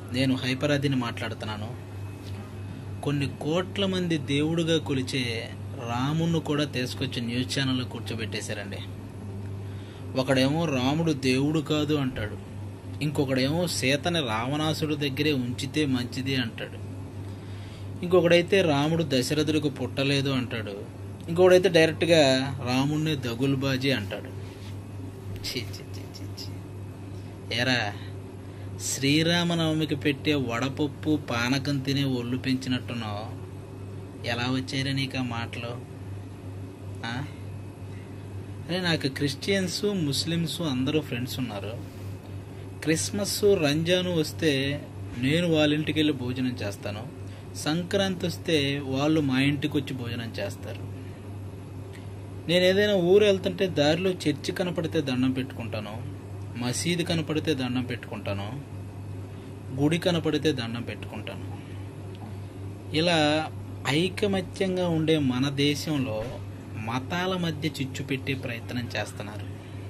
నేను హైపరాదిని మాట్లాడుతున్నాను కొన్ని కోట్ల మంది దేవుడుగా కొలిచే రామును కూడా తీసుకొచ్చి న్యూస్ ఛానల్లో కూర్చోబెట్టేశారండి ఒకడేమో రాముడు దేవుడు కాదు అంటాడు ఇంకొకడేమో సీతని రావణాసుడు దగ్గరే ఉంచితే మంచిది అంటాడు ఇంకొకడైతే రాముడు దశరథుడికి పుట్టలేదు అంటాడు ఇంకొకడైతే డైరెక్ట్గా రాముడిని దగులుబాజీ అంటాడు ఛీ ఛీ ఛీ ఛీ ఛీ ఏరా శ్రీరామనవమికి పెట్టే వడపప్పు పానకం తినే ఒళ్ళు పెంచినట్టున్నావు ఎలా వచ్చారా నీకు ఆ మాటలు ఆ? అరే నాకు క్రిస్టియన్స్ ముస్లిమ్స్ అందరూ ఫ్రెండ్స్ ఉన్నారు క్రిస్మస్ రంజాను వస్తే నేను వాళ్ళ ఇంటికి వెళ్ళి భోజనం చేస్తాను సంక్రాంతి వస్తే వాళ్ళు మా ఇంటికి వచ్చి భోజనం చేస్తారు నేను ఏదైనా ఊరు వెళ్తుంటే దారిలో చర్చి కనపడితే దండం పెట్టుకుంటాను మసీదు కనపడితే దండం పెట్టుకుంటాను గుడి కనపడితే దండం పెట్టుకుంటాను ఇలా ఐకమత్యంగా ఉండే మన దేశంలో మతాల మధ్య చిచ్చు పెట్టే ప్రయత్నం చేస్తున్నారు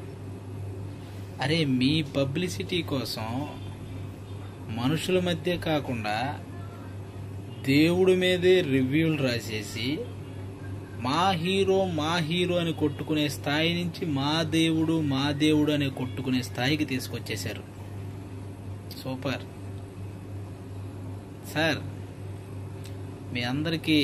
అరే మీ పబ్లిసిటీ కోసం మనుషుల మధ్య కాకుండా దేవుడి మీదే రివ్యూలు రాసేసి మా హీరో మా హీరో అని కొట్టుకునే స్థాయి నుంచి మా దేవుడు మా దేవుడు అని కొట్టుకునే స్థాయికి తీసుకొచ్చేశారు సూపర్ సార్ మీ అందరికీ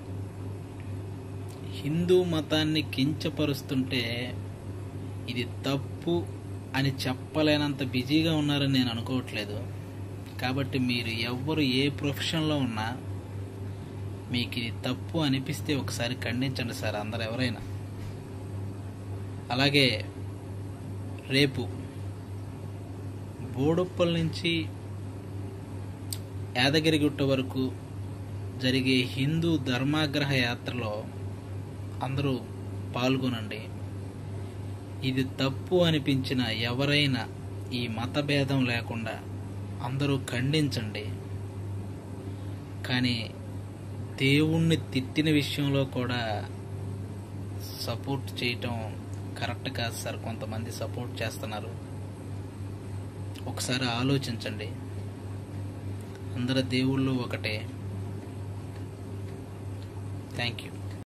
హిందూ మతాన్ని కించపరుస్తుంటే ఇది తప్పు అని చెప్పలేనంత బిజీగా ఉన్నారని నేను అనుకోవట్లేదు కాబట్టి మీరు ఎవ్వరు ఏ ప్రొఫెషన్లో ఉన్నా మీకు ఇది తప్పు అనిపిస్తే ఒకసారి ఖండించండి సార్ అందరు ఎవరైనా అలాగే రేపు బోడుప్పల్ నుంచి యాదగిరిగుట్ట వరకు జరిగే హిందూ ధర్మాగ్రహ యాత్రలో అందరూ పాల్గొనండి ఇది తప్పు అనిపించిన ఎవరైనా ఈ మతభేదం లేకుండా అందరూ ఖండించండి కానీ దేవుణ్ణి తిట్టిన విషయంలో కూడా సపోర్ట్ చేయటం కరెక్ట్ కాదు సార్ కొంతమంది సపోర్ట్ చేస్తున్నారు ఒకసారి ఆలోచించండి అందరు దేవుళ్ళు ఒకటే థ్యాంక్ యూ